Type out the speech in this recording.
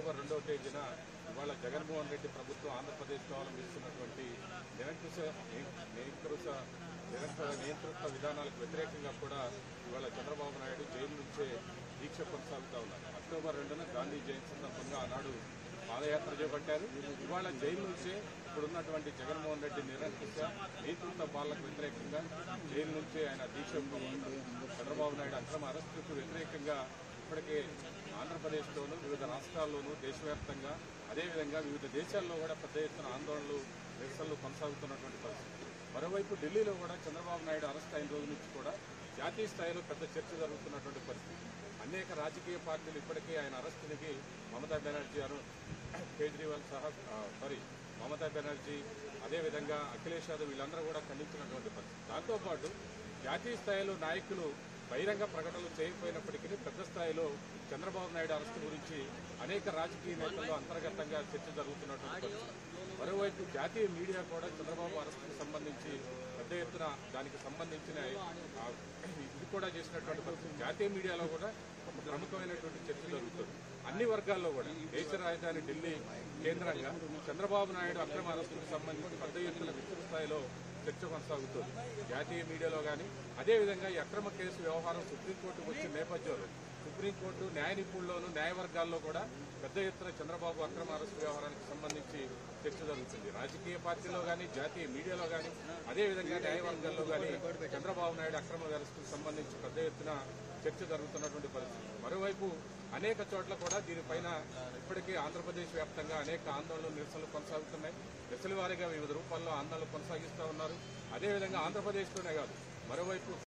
October రెండవ తేదీన ఇవాళ జగన్మోహన్ రెడ్డి ప్రభుత్వం ఆంధ్రప్రదేశ్లో అవలంబిస్తున్నటువంటి నిరంకుశ నిరంకుశ నిరంకుశ నియంతృత్వ విధానాలకు వ్యతిరేకంగా కూడా ఇవాళ చంద్రబాబు నాయుడు జైలు నుంచే దీక్ష కొనసాగుతా ఉన్నారు అక్టోబర్ రెండున గాంధీ జయంతి సందర్భంగా ఆనాడు పాదయాత్ర చేపట్టారు ఇవాళ జైలు నుంచే ఇప్పుడున్నటువంటి జగన్మోహన్ రెడ్డి నిరంకుశ నేతృత్వ పాలనకు వ్యతిరేకంగా జైలు నుంచే ఆయన దీక్ష పొందుతున్నారు. చంద్రబాబు నాయుడు అక్రమ అరెస్టుకు వ్యతిరేకంగా ఇప్పటికే ఆంధ్రప్రదేశ్లోను వివిధ రాష్ట్రాల్లోనూ దేశవ్యాప్తంగా అదేవిధంగా వివిధ దేశాల్లో కూడా పెద్ద ఎత్తున ఆందోళనలు నిరసనలు కొనసాగుతున్నటువంటి పరిస్థితి మరోవైపు ఢిల్లీలో కూడా చంద్రబాబు నాయుడు అరెస్ట్ అయిన రోజు నుంచి కూడా జాతీయ స్థాయిలో పెద్ద చర్చ జరుగుతున్నటువంటి పరిస్థితి అనేక రాజకీయ పార్టీలు ఇప్పటికే ఆయన అరెస్టునికి మమతా బెనర్జీ గారు కేజ్రీవాల్ సహా ఆ, సారీ మమతా బెనర్జీ అదేవిధంగా అఖిలేష్ యాదవ్ వీళ్ళందరూ కూడా ఖండించినటువంటి పరిస్థితి దాంతోపాటు జాతీయ స్థాయిలో నాయకులు బహిరంగ ప్రకటనలు చేయకపోయినప్పటికీ పెద్ద స్థాయిలో చంద్రబాబు నాయుడు అరెస్టు గురించి అనేక రాజకీయ నేతల్లో అంతర్గతంగా చర్చ జరుగుతున్నటువంటి పరిస్థితి మరోవైపు జాతీయ మీడియా కూడా చంద్రబాబు అరెస్టుకు సంబంధించి పెద్ద ఎత్తున దానికి సంబంధించిన ఆ, ఇది కూడా చేసినటువంటి పరిస్థితి జాతీయ మీడియాలో కూడా ఒక ప్రముఖమైనటువంటి చర్చ జరుగుతుంది అన్ని వర్గాల్లో కూడా దేశ రాజధాని ఢిల్లీ కేంద్రంగా చంద్రబాబు నాయుడు అక్రమ అరెస్టుకు సంబంధించి పెద్ద ఎత్తున విస్తృత స్థాయిలో చర్చ కొనసాగుతుంది జాతీయ మీడియాలో కానీ అదేవిధంగా ఈ అక్రమ కేసు వ్యవహారం సుప్రీంకోర్టుకు వచ్చిన నేపథ్యంలో సుప్రీంకోర్టు న్యాయ నిపుణుల్లోనూ న్యాయవర్గాల్లో కూడా పెద్ద ఎత్తున చంద్రబాబు అక్రమ అరెస్టు వ్యవహారానికి సంబంధించి చర్చ జరుగుతుంది రాజకీయ పార్టీలో కానీ జాతీయ మీడియాలో కానీ అదేవిధంగా న్యాయవర్గాల్లో కానీ చంద్రబాబు నాయుడు అక్రమ అరెస్టుకు సంబంధించి పెద్ద ఎత్తున చర్చ జరుగుతున్నటువంటి పరిస్థితి మరోవైపు అనేక చోట్ల కూడా దీనిపైన ఇప్పటికే ఆంధ్రప్రదేశ్ వ్యాప్తంగా అనేక ఆందోళనలు నిరసనలు కొనసాగుతున్నాయి దశల వారీగా వివిధ రూపాల్లో ఆందోళనలు కొనసాగిస్తూ ఉన్నారు అదేవిధంగా ఆంధ్రప్రదేశ్లోనే కాదు మరోవైపు